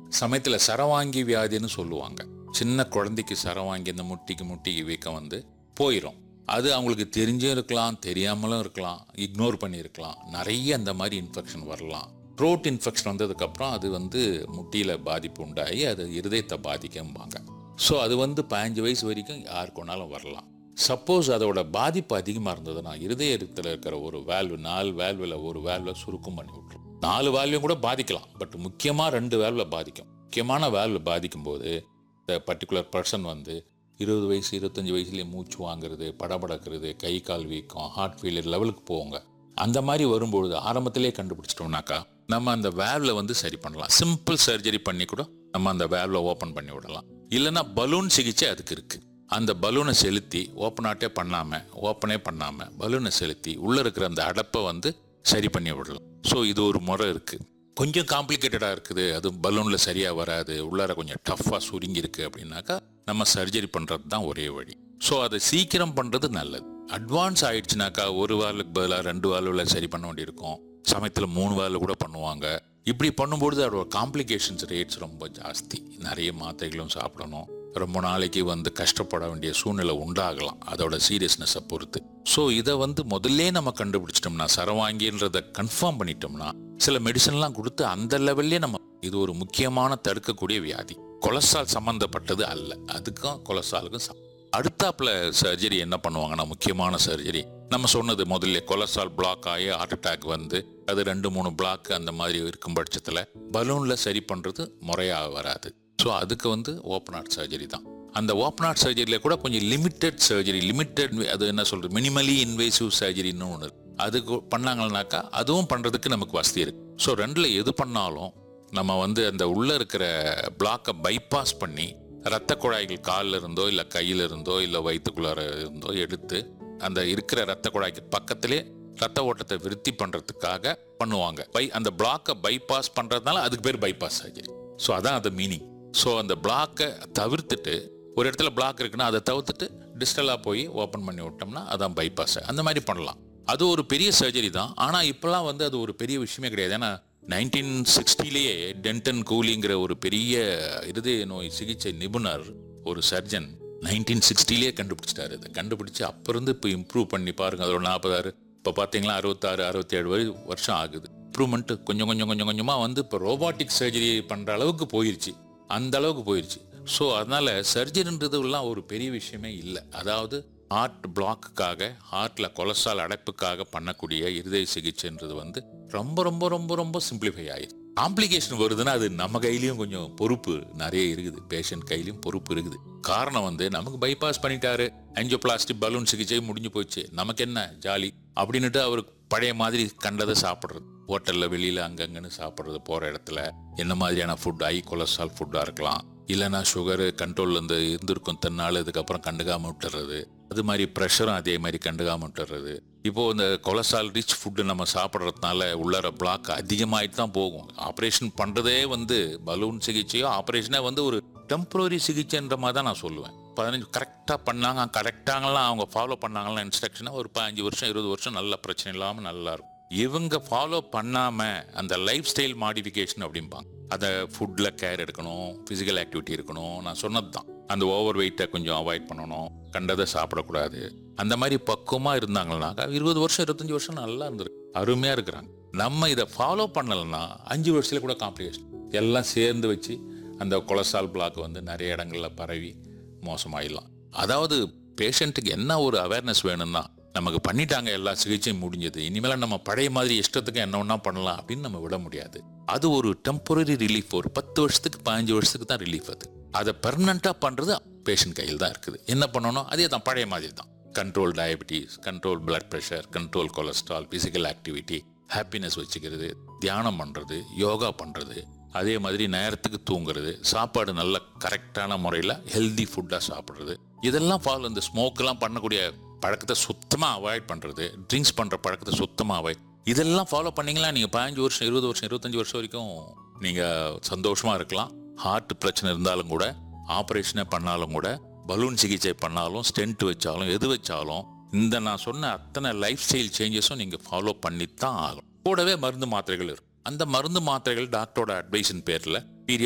சமயத்தில் சரவாங்கி வியாதின்னு சொல்லுவாங்க சின்ன குழந்தைக்கு சரவாங்கி இந்த முட்டிக்கு முட்டிக்கு வீக்கம் வந்து போயிடும் அது அவங்களுக்கு தெரிஞ்சும் இருக்கலாம் தெரியாமலும் இருக்கலாம் இக்னோர் பண்ணியிருக்கலாம் நிறைய அந்த மாதிரி இன்ஃபெக்ஷன் வரலாம் த்ரோட் இன்ஃபெக்ஷன் வந்ததுக்கப்புறம் அது வந்து முட்டியில் பாதிப்பு உண்டாகி அது இருதயத்தை பாதிக்கும்பாங்க ஸோ அது வந்து பதினஞ்சு வயசு வரைக்கும் யாருக்கு வேணாலும் வரலாம் சப்போஸ் அதோட பாதிப்பு அதிகமாக இருந்ததுன்னா இருதயத்தில் இருக்கிற ஒரு வேல்வு நாலு வேல்வில் ஒரு வேல்வை சுருக்கம் பண்ணி விட்டுரும் நாலு வேல்வையும் கூட பாதிக்கலாம் பட் முக்கியமாக ரெண்டு வேல்வை பாதிக்கும் முக்கியமான வேல்வை பாதிக்கும் போது இந்த பர்டிகுலர் பர்சன் வந்து இருபது வயசு இருபத்தஞ்சி வயசுலேயே மூச்சு வாங்குறது படபடக்கிறது கை கால் வீக்கம் ஹார்ட் ஃபெயிலியர் லெவலுக்கு போவாங்க அந்த மாதிரி வரும்பொழுது ஆரம்பத்திலே கண்டுபிடிச்சிட்டோம்னாக்கா நம்ம அந்த வேல்வை வந்து சரி பண்ணலாம் சிம்பிள் சர்ஜரி பண்ணி கூட நம்ம அந்த வேல்வை ஓப்பன் பண்ணி விடலாம் இல்லைன்னா பலூன் சிகிச்சை அதுக்கு இருக்கு அந்த பலூனை செலுத்தி ஓப்பன் ஆட்டே பண்ணாம ஓப்பனே பண்ணாம பலூனை செலுத்தி உள்ள இருக்கிற அந்த அடப்பை வந்து சரி பண்ணி விடலாம் ஸோ இது ஒரு முறை இருக்கு கொஞ்சம் காம்ப்ளிகேட்டடாக இருக்குது அது பலூனில் சரியாக வராது உள்ளார கொஞ்சம் டஃப்பாக சுருங்கி இருக்கு அப்படின்னாக்கா நம்ம சர்ஜரி பண்ணுறது தான் ஒரே வழி ஸோ அதை சீக்கிரம் பண்ணுறது நல்லது அட்வான்ஸ் ஆயிடுச்சுனாக்கா ஒரு வாரலுக்கு பதிலாக ரெண்டு வாரவில் சரி பண்ண வேண்டியிருக்கும் சமயத்தில் மூணு வாரில் கூட பண்ணுவாங்க இப்படி பண்ணும்பொழுது அதோட காம்ப்ளிகேஷன்ஸ் ரேட்ஸ் ரொம்ப ஜாஸ்தி நிறைய மாத்திரைகளும் சாப்பிடணும் ரொம்ப நாளைக்கு வந்து கஷ்டப்பட வேண்டிய சூழ்நிலை உண்டாகலாம் அதோட சீரியஸ்னஸை பொறுத்து ஸோ இதை வந்து முதல்ல நம்ம கண்டுபிடிச்சிட்டோம்னா சரவாங்கின்றதை கன்ஃபார்ம் பண்ணிட்டோம்னா சில மெடிசன்லாம் கொடுத்து அந்த லெவல்லே நம்ம இது ஒரு முக்கியமான தடுக்கக்கூடிய வியாதி கொலஸ்ட்ரால் சம்மந்தப்பட்டது அல்ல அதுக்கும் கொலஸ்ட்ராலுக்கும் சம்ம- அடுத்தாப்புல சர்ஜரி என்ன பண்ணுவாங்கன்னா முக்கியமான சர்ஜரி நம்ம சொன்னது முதல்ல கொலஸ்ட்ரால் பிளாக் ஆகி ஹார்ட் அட்டாக் வந்து அது ரெண்டு மூணு பிளாக் அந்த மாதிரி இருக்கும் பட்சத்தில் பலூனில் சரி பண்ணுறது முறையாக வராது ஸோ அதுக்கு வந்து ஓப்பன் ஹார்ட் சர்ஜரி தான் அந்த ஓப்பன் ஹார்ட் சர்ஜரியில் கூட கொஞ்சம் லிமிட்டட் சர்ஜரி லிமிட்டட் அது என்ன சொல்கிறது மினிமலி இன்வேசிவ் சர்ஜரின்னு ஒன்று அதுக்கு பண்ணாங்கன்னாக்கா அதுவும் பண்ணுறதுக்கு நமக்கு வசதி இருக்கு ஸோ ரெண்டில் எது பண்ணாலும் நம்ம வந்து அந்த உள்ளே இருக்கிற பிளாக்கை பைபாஸ் பண்ணி ரத்த குழாய்கள் காலில் இருந்தோ இல்லை கையில் இருந்தோ இல்லை வயிற்றுக்குள்ளார இருந்தோ எடுத்து அந்த இருக்கிற ரத்த குழாய்க்கு பக்கத்திலே ரத்த ஓட்டத்தை விருத்தி பண்ணுறதுக்காக பண்ணுவாங்க பை அந்த பிளாக்கை பைபாஸ் பண்ணுறதுனால அதுக்கு பேர் பைபாஸ் சர்ஜரி ஸோ அதான் அது மீனிங் ஸோ அந்த பிளாக்கை தவிர்த்துட்டு ஒரு இடத்துல பிளாக் இருக்குன்னா அதை தவிர்த்துட்டு டிஸ்டலாக போய் ஓப்பன் பண்ணி விட்டோம்னா அதான் பைபாஸ் அந்த மாதிரி பண்ணலாம் அது ஒரு பெரிய சர்ஜரி தான் ஆனால் இப்போலாம் வந்து அது ஒரு பெரிய விஷயமே கிடையாது ஏன்னா நைன்டீன் சிக்ஸ்டிலேயே டென்டன் கூலிங்கிற ஒரு பெரிய இருதய நோய் சிகிச்சை நிபுணர் ஒரு சர்ஜன் நைன்டீன் சிக்ஸ்டிலேயே கண்டுபிடிச்சிட்டாரு இதை கண்டுபிடிச்சு அப்போ இருந்து இப்போ இம்ப்ரூவ் பண்ணி பாருங்க அதோட நாற்பதாறு இப்போ பார்த்தீங்களா அறுபத்தாறு அறுபத்தேழு வரை வருஷம் ஆகுது இம்ப்ரூவ்மெண்ட் கொஞ்சம் கொஞ்சம் கொஞ்சம் கொஞ்சமாக வந்து இப்போ ரோபாட்டிக் சர்ஜரி பண்ணுற அளவுக்கு போயிருச்சு அந்த அளவுக்கு போயிருச்சு ஸோ அதனால சர்ஜரின்றதுலாம் ஒரு பெரிய விஷயமே இல்லை அதாவது ஹார்ட் பிளாக்குக்காக ஹார்ட்டில் கொலஸ்ட்ரால் அடைப்புக்காக பண்ணக்கூடிய இருதய சிகிச்சைன்றது வந்து ரொம்ப ரொம்ப ரொம்ப ரொம்ப சிம்பிளிஃபை ஆயிடுது காம்ப்ளிகேஷன் வருதுன்னா அது நம்ம கையிலயும் கொஞ்சம் பொறுப்பு நிறைய இருக்குது பேஷண்ட் கையிலயும் பொறுப்பு இருக்குது காரணம் வந்து நமக்கு பைபாஸ் பண்ணிட்டாரு ஆஞ்சியோபிளாஸ்டிக் பலூன் சிகிச்சை முடிஞ்சு போச்சு நமக்கு என்ன ஜாலி அப்படின்னுட்டு அவருக்கு பழைய மாதிரி கண்டதை சாப்பிட்றது ஹோட்டலில் வெளியில் அங்கங்கன்னு சாப்பிட்றது போகிற இடத்துல என்ன மாதிரியான ஃபுட் ஹை கொலஸ்ட்ரால் ஃபுட்டாக இருக்கலாம் இல்லைன்னா சுகரு கண்ட்ரோலில் இருந்து இருந்திருக்கும் தன்னால இதுக்கப்புறம் கண்டுக்காம விட்டுறது அது மாதிரி ப்ரெஷரும் அதே மாதிரி கண்டுக்காம விட்டுறது இப்போ இந்த கொலஸ்ட்ரால் ரிச் ஃபுட்டு நம்ம சாப்பிட்றதுனால உள்ளார பிளாக் அதிகமாயிட்டு தான் போகும் ஆப்ரேஷன் பண்ணுறதே வந்து பலூன் சிகிச்சையோ ஆப்ரேஷனே வந்து ஒரு டெம்பரரி சிகிச்சைன்ற மாதிரி தான் நான் சொல்லுவேன் பதினஞ்சு கரெக்டாக பண்ணாங்க கரெக்டாங்கலாம் அவங்க ஃபாலோ பண்ணாங்கலாம் இன்ஸ்ட்ரக்ஷனை ஒரு பதினஞ்சு வருஷம் இருபது வருஷம் நல்ல பிரச்சனை இல்லாமல் நல்லா இருக்கும் இவங்க ஃபாலோ பண்ணாமல் அந்த லைஃப் ஸ்டைல் மாடிஃபிகேஷன் அப்படிம்பாங்க அதை ஃபுட்டில் கேர் எடுக்கணும் ஃபிசிக்கல் ஆக்டிவிட்டி இருக்கணும் நான் சொன்னது தான் அந்த ஓவர் வெயிட்டை கொஞ்சம் அவாய்ட் பண்ணணும் கண்டதை சாப்பிடக்கூடாது அந்த மாதிரி பக்குவமாக இருந்தாங்கன்னாக்கா இருபது வருஷம் இருபத்தஞ்சி வருஷம் நல்லா இருந்திருக்கு அருமையாக இருக்கிறாங்க நம்ம இதை ஃபாலோ பண்ணலைன்னா அஞ்சு வருஷத்துல கூட காம்ப்ளிகேஷன் எல்லாம் சேர்ந்து வச்சு அந்த கொலஸ்ட்ரால் பிளாக் வந்து நிறைய இடங்கள்ல பரவி மோசமாயிடலாம் அதாவது பேஷண்ட்டுக்கு என்ன ஒரு அவேர்னஸ் வேணும்னா நமக்கு பண்ணிட்டாங்க எல்லா சிகிச்சையும் முடிஞ்சது இனிமேல் நம்ம பழைய மாதிரி இஷ்டத்துக்கு என்ன ஒன்றா பண்ணலாம் அப்படின்னு நம்ம விட முடியாது அது ஒரு டெம்பரரி ரிலீஃப் ஒரு பத்து வருஷத்துக்கு பதினஞ்சு வருஷத்துக்கு தான் ரிலீஃப் அது அதை பெர்மனண்ட்டாக பண்ணுறது பேஷண்ட் கையில் தான் இருக்குது என்ன பண்ணணும் அதே தான் பழைய மாதிரி தான் control diabetes control blood pressure control cholesterol physical activity happiness வச்சுக்கிறது தியானம் பண்ணுறது யோகா பண்ணுறது அதே மாதிரி நேரத்துக்கு தூங்குறது சாப்பாடு நல்ல கரெக்டான முறையில் ஹெல்தி ஃபுட்டாக சாப்பிட்றது இதெல்லாம் ஃபாலோ இந்த ஸ்மோக்கெல்லாம் பண்ணக்கூடிய பழக்கத்தை சுத்தமாக அவாய்ட் பண்ணுறது ட்ரிங்க்ஸ் பண்ணுற பழக்கத்தை சுத்தமாக அவாய்ட் இதெல்லாம் ஃபாலோ பண்ணீங்களா நீங்கள் பதினஞ்சு வருஷம் இருபது வருஷம் இருபத்தஞ்சி வருஷம் வரைக்கும் நீங்கள் சந்தோஷமாக இருக்கலாம் ஹார்ட் பிரச்சனை இருந்தாலும் கூட ஆப்ரேஷனே பண்ணாலும் கூட பலூன் சிகிச்சை பண்ணாலும் ஸ்டென்ட் வச்சாலும் எது வச்சாலும் இந்த நான் சொன்ன அத்தனை லைஃப் ஸ்டைல் சேஞ்சஸும் நீங்கள் ஃபாலோ பண்ணித்தான் ஆகும் கூடவே மருந்து மாத்திரைகள் இருக்கும் அந்த மருந்து மாத்திரைகள் டாக்டரோட அட்வைஸின் பேரில்